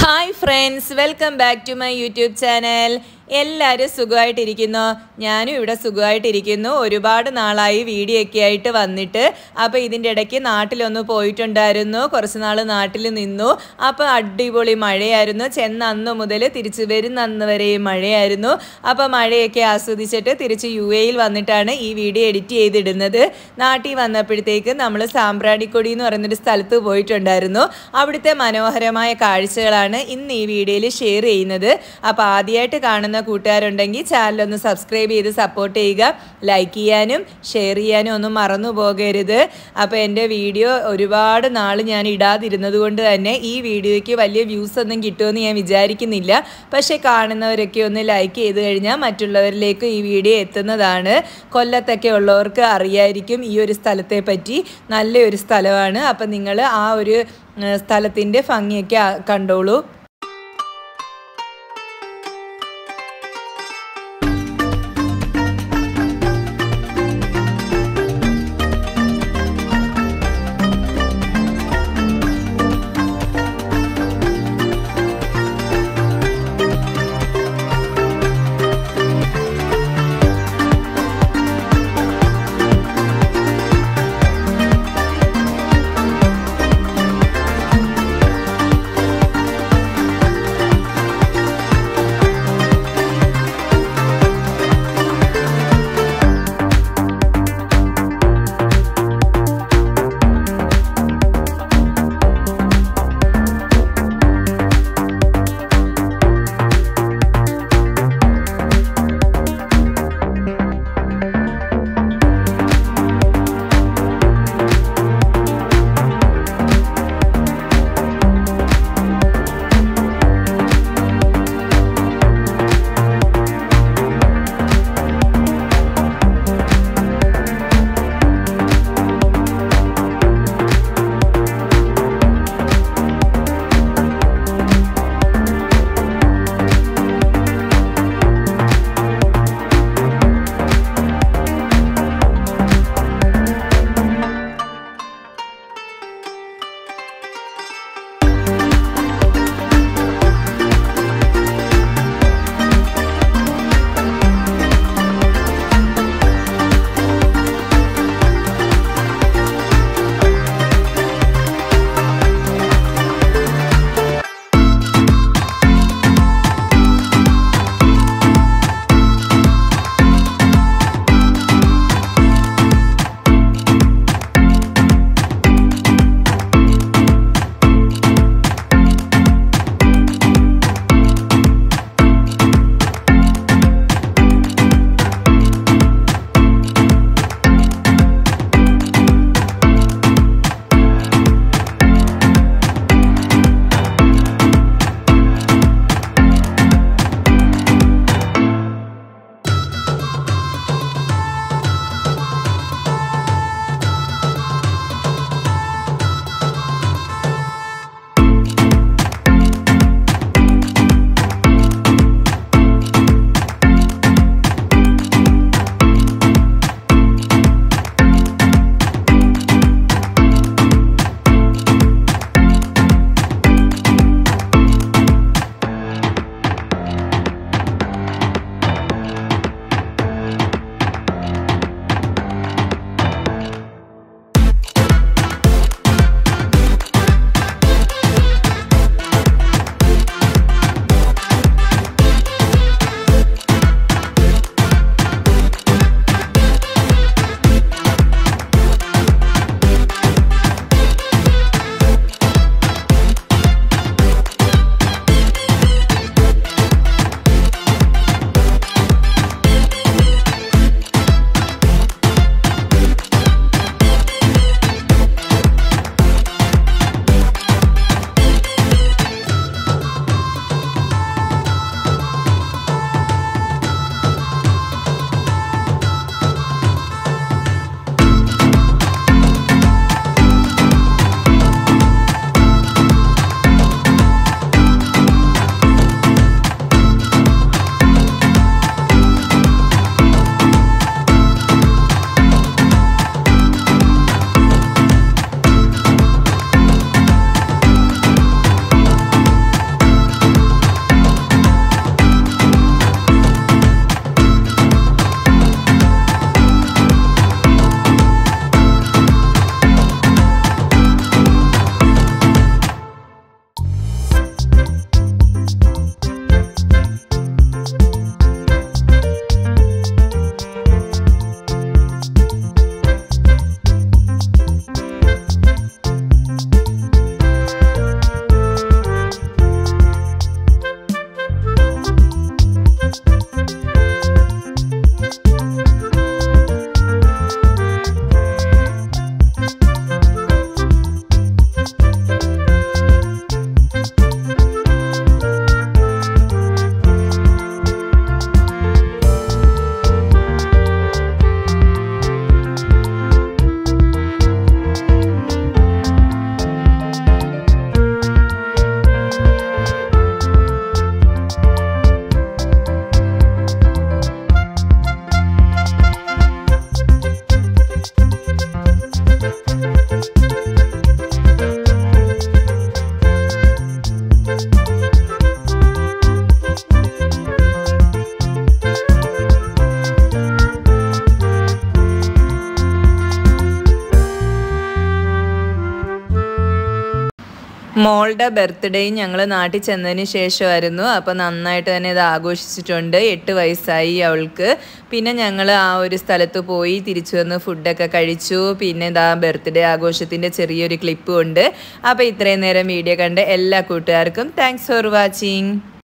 hi friends welcome back to my YouTube channel എല്ലാവരും സുഖമായിട്ടിരിക്കുന്നു ഞാനും ഇവിടെ സുഖമായിട്ടിരിക്കുന്നു ഒരുപാട് നാളായി വീഡിയോ ഒക്കെ ആയിട്ട് വന്നിട്ട് അപ്പോൾ ഇതിൻ്റെ ഇടയ്ക്ക് നാട്ടിലൊന്ന് പോയിട്ടുണ്ടായിരുന്നു കുറച്ച് നാൾ നാട്ടിൽ നിന്നു അപ്പോൾ അടിപൊളി മഴയായിരുന്നു ചെന്ന അന്ന് മുതൽ തിരിച്ച് വരുന്ന അന്ന് വരെയും മഴയായിരുന്നു അപ്പോൾ മഴയൊക്കെ ആസ്വദിച്ചിട്ട് തിരിച്ച് യു എയിൽ വന്നിട്ടാണ് ഈ വീഡിയോ എഡിറ്റ് ചെയ്തിടുന്നത് നാട്ടിൽ വന്നപ്പോഴത്തേക്ക് നമ്മൾ സാമ്പ്രാണിക്കൊടി എന്ന് പറയുന്നൊരു സ്ഥലത്ത് പോയിട്ടുണ്ടായിരുന്നു അവിടുത്തെ മനോഹരമായ കാഴ്ചകളാണ് ഇന്ന് ഈ വീഡിയോയിൽ ഷെയർ ചെയ്യുന്നത് അപ്പോൾ ആദ്യമായിട്ട് കാണുന്ന കൂട്ടുകാരുണ്ടെങ്കിൽ ചാനലൊന്ന് സബ്സ്ക്രൈബ് ചെയ്ത് സപ്പോർട്ട് ചെയ്യുക ലൈക്ക് ചെയ്യാനും ഷെയർ ചെയ്യാനും ഒന്നും മറന്നു പോകരുത് അപ്പോൾ എൻ്റെ വീഡിയോ ഒരുപാട് നാൾ ഞാൻ ഇടാതിരുന്നത് കൊണ്ട് തന്നെ ഈ വീഡിയോയ്ക്ക് വലിയ വ്യൂസ് ഒന്നും കിട്ടുമെന്ന് ഞാൻ വിചാരിക്കുന്നില്ല പക്ഷേ കാണുന്നവരൊക്കെ ഒന്ന് ലൈക്ക് ചെയ്ത് കഴിഞ്ഞാൽ മറ്റുള്ളവരിലേക്ക് ഈ വീഡിയോ എത്തുന്നതാണ് കൊല്ലത്തൊക്കെ ഉള്ളവർക്ക് അറിയായിരിക്കും ഈ ഒരു സ്ഥലത്തെ പറ്റി നല്ലൊരു സ്ഥലമാണ് അപ്പം നിങ്ങൾ ആ ഒരു സ്ഥലത്തിൻ്റെ ഭംഗിയൊക്കെ ആ- കണ്ടോളൂ മോളുടെ ബർത്ത്ഡേയും ഞങ്ങൾ നാട്ടിൽ ചെന്നതിന് ശേഷമായിരുന്നു അപ്പോൾ നന്നായിട്ട് തന്നെ ഇത് ആഘോഷിച്ചിട്ടുണ്ട് എട്ട് വയസ്സായി അവൾക്ക് പിന്നെ ഞങ്ങൾ ആ ഒരു സ്ഥലത്ത് പോയി തിരിച്ചു വന്ന് ഫുഡൊക്കെ കഴിച്ചു പിന്നെ ഇതാ ബർത്ത്ഡേ ആഘോഷത്തിൻ്റെ ചെറിയൊരു ക്ലിപ്പും ഉണ്ട് അപ്പോൾ ഇത്രയും നേരം വീഡിയോ കണ്ട് എല്ലാ കൂട്ടുകാർക്കും താങ്ക്സ് ഫോർ വാച്ചിങ്